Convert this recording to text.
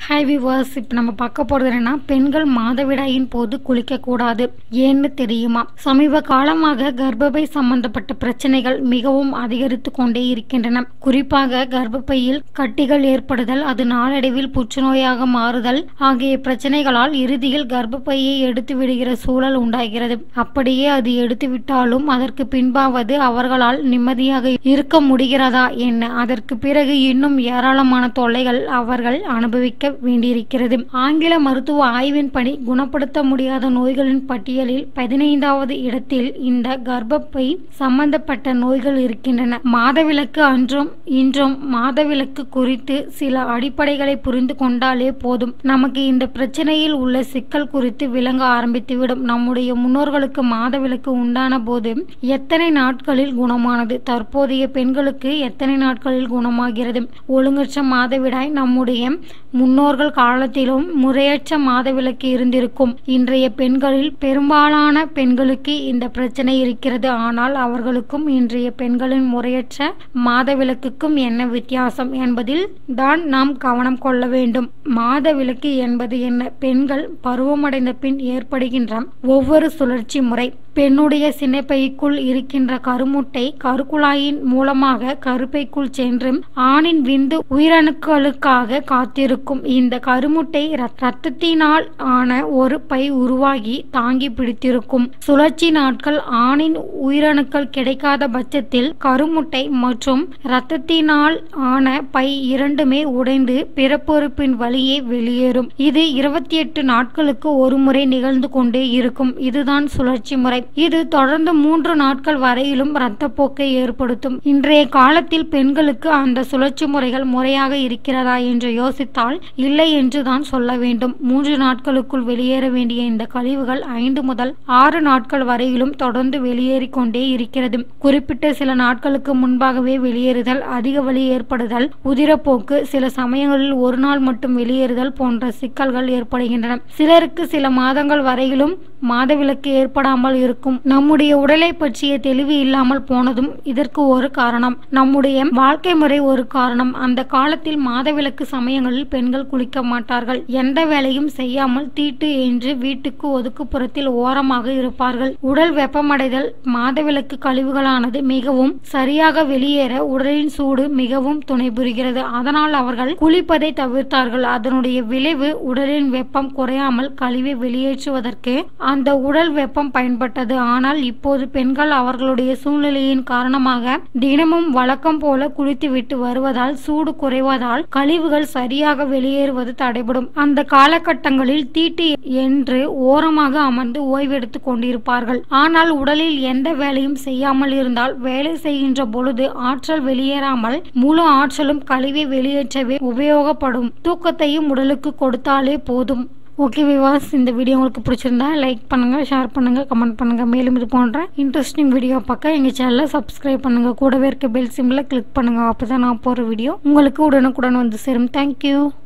hi viewers இப்போ நம்ம பார்க்க போகிறது என்னன்னா பெண்கள் மாதவிடாயின் போது குளிக்கக்கூடாது ஏன்னு தெரியுமா சமீப காலமாக கர்ப்பப்பை சம்பந்தப்பட்ட பிரச்சனைகள் மிகவும் அதிகரித்து கொண்டே இருக்கின்றன குறிப்பாக கர்ப்பப்பையில் கட்டிகள் ஏற்படுதல் அது நாளடைவில் புற்றுநோயாக மாறுதல் ஆகிய பிரச்சனைகளால் இறுதியில் கர்ப்பப்பையை எடுத்து விடுகிற சூழல் உண்டாகிறது அப்படியே அது எடுத்து விட்டாலும் அதற்கு பின்பாவது அவர்களால் நிம்மதியாக இருக்க முடிகிறதா என்ன அதற்கு பிறகு இன்னும் ஏராளமான தொல்லைகள் அவர்கள் அனுபவிக்க வேண்டியிருக்கிறது ஆங்கில மருத்துவ ஆய்வின்படி குணப்படுத்த முடியாத நோய்களின் பட்டியலில் பதினைந்தாவது இடத்தில் இந்த கர்ப்பப்பை சம்பந்தப்பட்ட நோய்கள் இருக்கின்றன மாதவிலக்கு அன்றும் இன்றும் மாதவிலக்கு குறித்து சில அடிப்படைகளை புரிந்து கொண்டாலே போதும் நமக்கு இந்த பிரச்சனையில் உள்ள சிக்கல் குறித்து விளங்க ஆரம்பித்துவிடும் நம்முடைய முன்னோர்களுக்கு மாதவிலக்கு உண்டான போது எத்தனை நாட்களில் குணமானது தற்போதைய பெண்களுக்கு எத்தனை நாட்களில் குணமாகிறது ஒழுங்கற்ற மாதவிடாய் நம்முடைய முன்னோர்கள் காலத்திலும் முறையற்ற மாதவிலக்கு இருந்திருக்கும் இன்றைய பெண்களில் பெரும்பாலான பெண்களுக்கு இந்த பிரச்சனை இருக்கிறது ஆனால் அவர்களுக்கும் இன்றைய பெண்களின் முறையற்ற மாதவிலக்குக்கும் என்ன வித்தியாசம் என்பதில் தான் நாம் கவனம் கொள்ள வேண்டும் மாதவிலக்கு என்பது என்ன பெண்கள் பருவமடைந்த பின் ஏற்படுகின்ற ஒவ்வொரு சுழற்சி முறை பெண்ணுடைய சினைப்பைக்குள் இருக்கின்ற கருமுட்டை கருக்குழாயின் மூலமாக கருப்பைக்குள் சென்று ஆணின் விந்து உயிரணுக்களுக்காக காத்திருக்கும் இந்த கருமுட்டை இரத்தத்தினால் ஆன ஒரு பை உருவாகி தாங்கி பிடித்திருக்கும் சுழற்சி நாட்கள் ஆணின் உயிரணுக்கள் கிடைக்காத பட்சத்தில் கருமுட்டை மற்றும் இரத்தத்தினால் ஆன பை இரண்டுமே உடைந்து பிறப்பொறுப்பின் வழியே வெளியேறும் இது இருபத்தி எட்டு நாட்களுக்கு ஒரு முறை நிகழ்ந்து கொண்டே இருக்கும் இதுதான் சுழற்சி முறை இது தொடர்ந்து மூன்று நாட்கள் வரையிலும் இரத்தப்போக்கை ஏற்படுத்தும் இன்றைய காலத்தில் பெண்களுக்கு அந்த சுழற்சி முறைகள் முறையாக இருக்கிறதா என்று யோசித்தால் இல்லை என்று தான் சொல்ல வேண்டும் மூன்று நாட்களுக்குள் வெளியேற வேண்டிய இந்த கழிவுகள் ஐந்து முதல் ஆறு நாட்கள் வரையிலும் தொடர்ந்து வெளியேறிக் கொண்டே இருக்கிறது குறிப்பிட்ட சில நாட்களுக்கு முன்பாகவே வெளியேறுதல் அதிக வலி ஏற்படுதல் உதிரப்போக்கு சில சமயங்களில் ஒரு நாள் மட்டும் வெளியேறுதல் போன்ற சிக்கல்கள் ஏற்படுகின்றன சிலருக்கு சில மாதங்கள் வரையிலும் மாதவிலக்கு ஏற்படாமல் இருக்கும் நம்முடைய உடலை பற்றிய தெளிவு இல்லாமல் போனதும் இதற்கு ஒரு காரணம் நம்முடைய வாழ்க்கை முறை ஒரு காரணம் அந்த காலத்தில் மாதவிலக்கு சமயங்களில் பெண்கள் குளிக்க மாட்டார்கள் எந்த வேலையும் செய்யாமல் தீட்டு என்று வீட்டுக்கு ஒதுக்குப்புறத்தில் ஓரமாக இருப்பார்கள் உடல் வெப்பமடைதல் மாதவிலக்கு கழிவுகளானது மிகவும் சரியாக வெளியேற உடலின் சூடு மிகவும் துணை புரிகிறது அதனால் அவர்கள் குளிப்பதை தவிர்த்தார்கள் அதனுடைய விளைவு உடலின் வெப்பம் குறையாமல் கழிவை வெளியேற்றுவதற்கு அந்த உடல் வெப்பம் பயன்பட்டது ஆனால் இப்போது பெண்கள் அவர்களுடைய சூழ்நிலையின் காரணமாக தினமும் வழக்கம் போல குளித்துவிட்டு வருவதால் சூடு குறைவதால் கழிவுகள் சரியாக வெளியேறுவது தடைபடும் அந்த காலகட்டங்களில் தீட்டு என்று ஓரமாக அமர்ந்து ஓய்வெடுத்துக் கொண்டிருப்பார்கள் ஆனால் உடலில் எந்த வேலையும் செய்யாமல் இருந்தால் வேலை செய்கின்ற பொழுது ஆற்றல் வெளியேறாமல் முழு ஆற்றலும் கழிவை வெளியேற்றவே உபயோகப்படும் தூக்கத்தையும் உடலுக்கு கொடுத்தாலே போதும் ஓகே விவாஸ் இந்த வீடியோ உங்களுக்கு பிடிச்சிருந்தா லைக் பண்ணுங்கள் ஷேர் பண்ணுங்கள் கமெண்ட் பண்ணுங்கள் மேலும் இது போன்ற இன்ட்ரெஸ்டிங் வீடியோ பார்க்க எங்கள் சேனலை சப்ஸ்கிரைப் பண்ணுங்கள் கூடவே இருக்க பெல் சிம்மில் கிளிக் பண்ணுங்கள் அப்போ தான் நான் போகிற வீடியோ உங்களுக்கு உடனுக்குடன் வந்து சேரும் தேங்க்யூ